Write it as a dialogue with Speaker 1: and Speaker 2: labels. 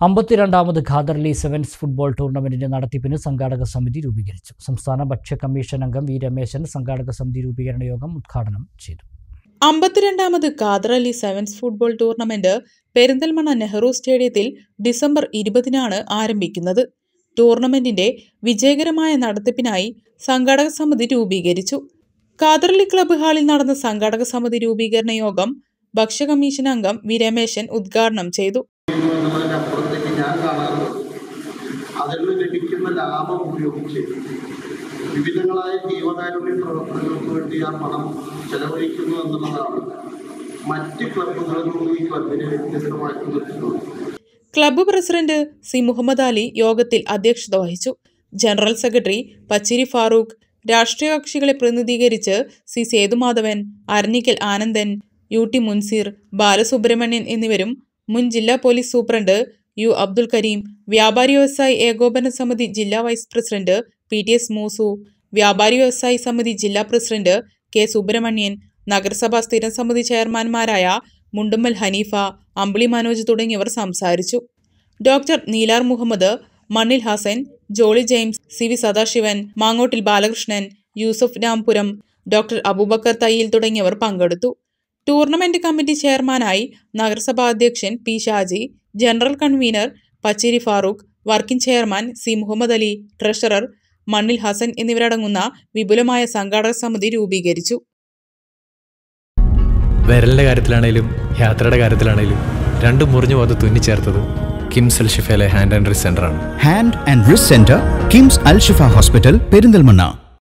Speaker 1: അമ്പത്തിരണ്ടാമത് ഖാദർലി sevens football ടൂർണമെന്റിന്റെ നടത്തിപ്പിന് സംഘാടക സമിതി രൂപീകരിച്ചു സംസ്ഥാന ഭക്ഷ്യ കമ്മീഷൻ അംഗം വി രമേശൻ സംഘാടക സമിതി രൂപീകരണ യോഗം ഉദ്ഘാടനം ചെയ്തു
Speaker 2: അമ്പത്തിരണ്ടാമത് Khader Ali sevens football tournament Perinthalmanna Nehru സ്റ്റേഡിയത്തിൽ ഡിസംബർ ഇരുപതിനാണ് ആരംഭിക്കുന്നത് ടൂർണമെന്റിന്റെ വിജയകരമായ നടത്തിപ്പിനായി സംഘാടക സമിതി രൂപീകരിച്ചു ഖാദർ അലി ക്ലബ്ബ് ഹാളിൽ നടന്ന സംഘാടക സമിതി രൂപീകരണ യോഗം ഭക്ഷ്യ കമ്മീഷൻ അംഗം വി രമേശൻ ഉദ്ഘാടനം ചെയ്തു
Speaker 3: എന്നുള്ളതിന്റെ അപ്പുറത്തേക്ക് ഞാൻ കാണാറുള്ളത് അതിൽ നിന്ന് ലഭിക്കുന്ന ലാഭം ഉപയോഗിച്ച് വിവിധങ്ങളായ ജീവകാരുണ്യ പ്രവർത്തനങ്ങൾക്ക് വേണ്ടി ആ പണം ചെലവഴിക്കുന്നു എന്നുള്ളതാണ് മറ്റ് ക്ലബ്ബുകളിൽ നിന്നും ഈ ക്ലബിനെ വ്യത്യസ്തമാക്കി നിർത്തുന്നത്
Speaker 2: club president C Muhammad Ali യോഗത്തിൽ അധ്യക്ഷത വഹിച്ചു ജനറൽ സെക്രട്ടറി പച്ചിരി ഫാറൂഖ് രാഷ്ട്രീയ കക്ഷികളെ പ്രതിനിധീകരിച്ച് C Sethumadhavan Aranjikkal Anandan U T Munseer Balasubramanian എന്നിവരും മുൻ ജില്ലാ police superintendent U Abdul Karim വ്യാപാരി വ്യവസായി ഏകോപന സമിതി ജില്ലാ vice president P T S Moosu വ്യാപാരി വ്യവസായി സമിതി ജില്ലാ പ്രസിഡന്റ് കെ സുബ്രഹ്മണ്യൻ നഗരസഭാ സ്ഥിരം സമിതി ചെയർമാൻമാരായ മുണ്ടുമ്മൽ ഹനീഫ അമ്പിളി മനോജ് തുടങ്ങിയവർ സംസാരിച്ചു doctor Neelar Muhammad Mannil Hasan Jolly James C V Sadasivan Mangottil Balakrishnan Yusuf Rampuram doctor Abubakar Thayyil തുടങ്ങിയവർ പങ്കെടുത്തു ടൂർണമെന്റ് കമ്മിറ്റി ചെയർമാനായി നഗരസഭാ അധ്യക്ഷൻ P Shaji general convener Pacheri Farooq working chairman C Muhammad Ali treasurer Mannil Hasan എന്നിവരടങ്ങുന്ന വിപുലമായ സംഘാടക സമിതി രൂപീകരിച്ചു
Speaker 4: വിരലിൻ്റെ കാര്യത്തിലാണേലും യാത്രയുടെ കാര്യത്തിലാണേലും രണ്ടും മുറിഞ്ഞു പോകാതെ തുന്നിച്ചേർത്തത് കിംസ് അൽ ഷിഫയിലെ ഹാൻഡ് ആൻഡ് റിസ് സെൻ്ററാണ്
Speaker 5: hand and wrist centre KIMS Al Shifa hospital Perinthalmanna